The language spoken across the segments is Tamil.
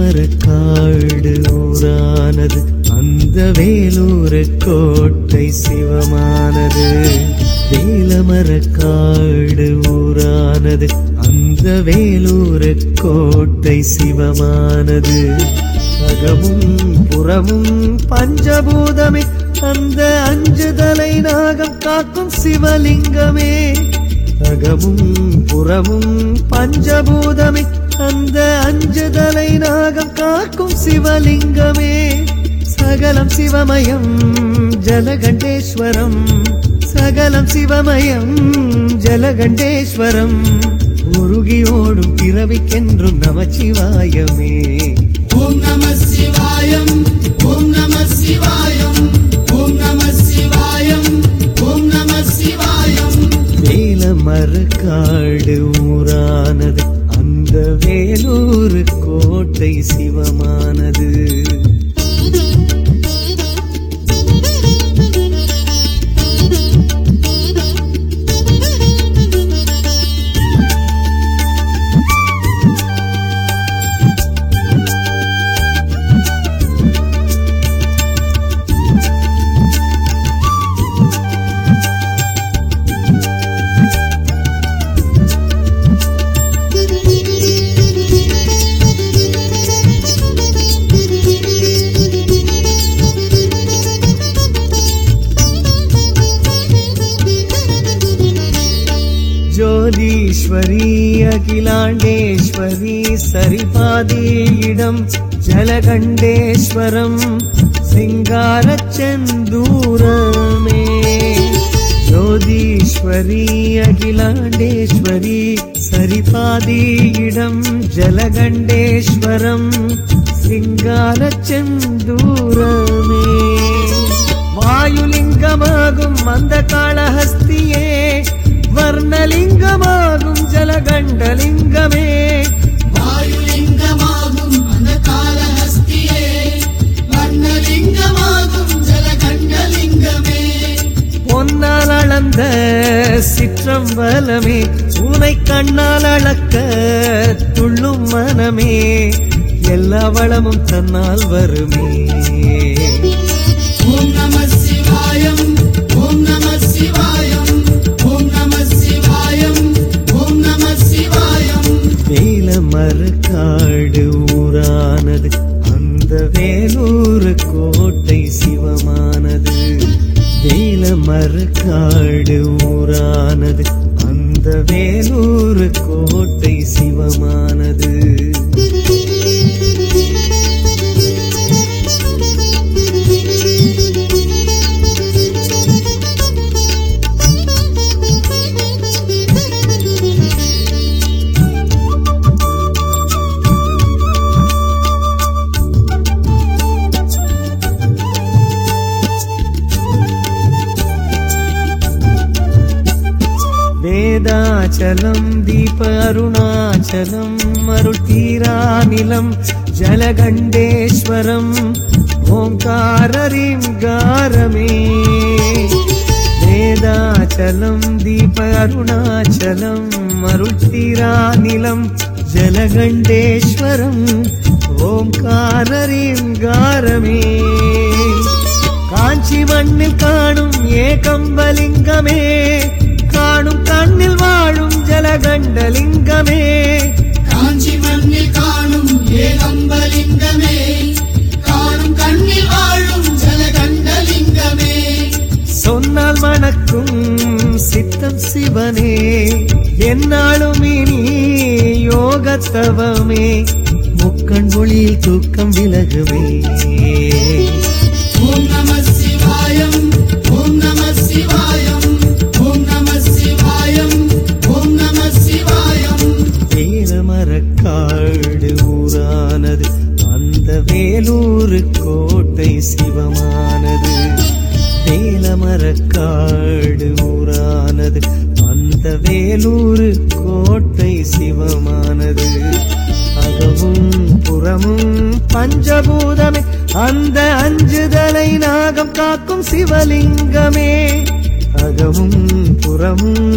வேலமரக்காடு ஊரானது அந்த வேலூர் கோட்டை சிவமானது வேலமரக்காடு ஊரானது அந்த வேலூர் கோட்டை சிவமானது அகமும் புறமும் பஞ்சபூதமே அந்த அஞ்சுதலை நாகம் காக்கும் சிவலிங்கமே அகமும் புறமும் பஞ்சபூதமே அந்த அஞ்சுதலை நாகம் காக்கும் சிவலிங்கமே சகலம் சிவமயம் ஜலகண்டேஸ்வரம் சகலம் சிவமயம் ஜலகண்டேஸ்வரம் உருகி ஓடும் பிறவிக்கென்றும் நமச்சிவாயமே ஓம் நம சிவாயம் ஓம் நம சிவாயம் ஓம் நம சிவாயம் ஓம் நம சிவாயம் வேல மறுக்காடு ஊரானது அந்த வேலூர் கோட்டை சிவமானது ஜோதீஸ்வரி அகிலாண்டேஸ்வரி சரிபாதியிடம் ஜலகண்டேஸ்வரம் சிங்காரச் செந்தூரமே ஜோதீஸ்வரி அகிலாண்டேஸ்வரி சரிபாதியிடம் ஜலகண்டேஸ்வரம் சிங்காரச் செந்தூரமே வாயுலிங்கமாகும் அந்த காளஹஸ்தியே வர்ணலிங்கமாகும் ஜலகண்டலிங்கமே வாயுலிங்கமாகும் அந்த காலஹஸ்தியே வர்ணலிங்கமாகும் ஜலகண்டலிங்கமே பொன்னால் அளந்த சிற்றம்பலமே உனை கண்ணால் அளக்க துள்ளும் மனமே எல்லா வளமும் தன்னால் வருமே ஓம் நம சிவாயம் ஓம் நம சிவாயம் ஓம் நம சிவாயம் ஓம் நம சிவாயம் வேல மறுக்காடு ஊரானது அந்த வேலூர் கோட்டை சிவமானது வேல மறுக்காடு ஊரானது அந்த வேலூர் கோட்டை சிவமானது வேதாச்சலம் தீப அருணாச்சலம் அருள்தீராநிலம் ஜலகண்டேஸ்வரம் ஓங்காரரிம் காரமே வேதாச்சலம் தீப அருணாச்சலம் அருள்தீராநிலம் ஜலகண்டேஸ்வரம் ஓம்காரரிம் காரமே காஞ்சி மண்ணில் காணும் ஏகம்பலிங்கமே காணும் கண்ணில் வாழும் ஜலகண்டலிங்கமே காஞ்சி மண்ணில் காணும் ஏகம்பலிங்கமே காணும் கண்ணில் வாழும் ஜலகண்டலிங்கமே சொன்னால் மணக்கும் சித்தம் சிவனே என்னாலும் இனி யோகத்தவமே முக்கண் ஒளியில் தூக்கம் விலகுமே ஓம் நம சிவாயம் ஓம் நம சிவாயம் ஓம் நம சிவாயம் ஓம் நம சிவாயம் வேலமரக்காடு ஊரானது அந்த வேலூர் கோட்டை சிவமானது வேலமரக்காடு ஊரானது அந்த வேலூர் கோட்டை சிவமானது அகமும் புறமும் பஞ்சபூதமே அந்த அஞ்சுதலை நாகம் காக்கும் சிவலிங்கமே அகமும் புறமும்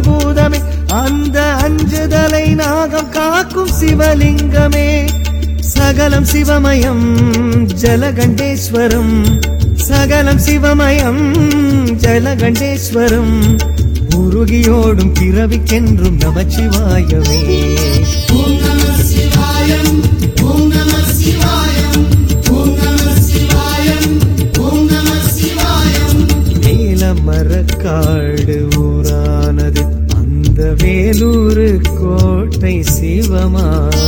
பஞ்சபூதமே அந்த அஞ்சுதலை நாகம் காக்கும் சிவலிங்கமே சகலம் சிவமயம் ஜலகண்டேஸ்வரம் சகலம் சிவமயம் ஜலகண்டேஸ்வரம் உருகியோடும் பிறவிக்கென்றும் நமச்சிவாயவே ஓம் நம சிவாயம் ஓம் நம சிவாயம் ஓம் நம சிவாயம் ஓம் நம சிவாயம் நீலமரக்காடு ஊரானது அந்த வேலூரு கோட்டை சிவமா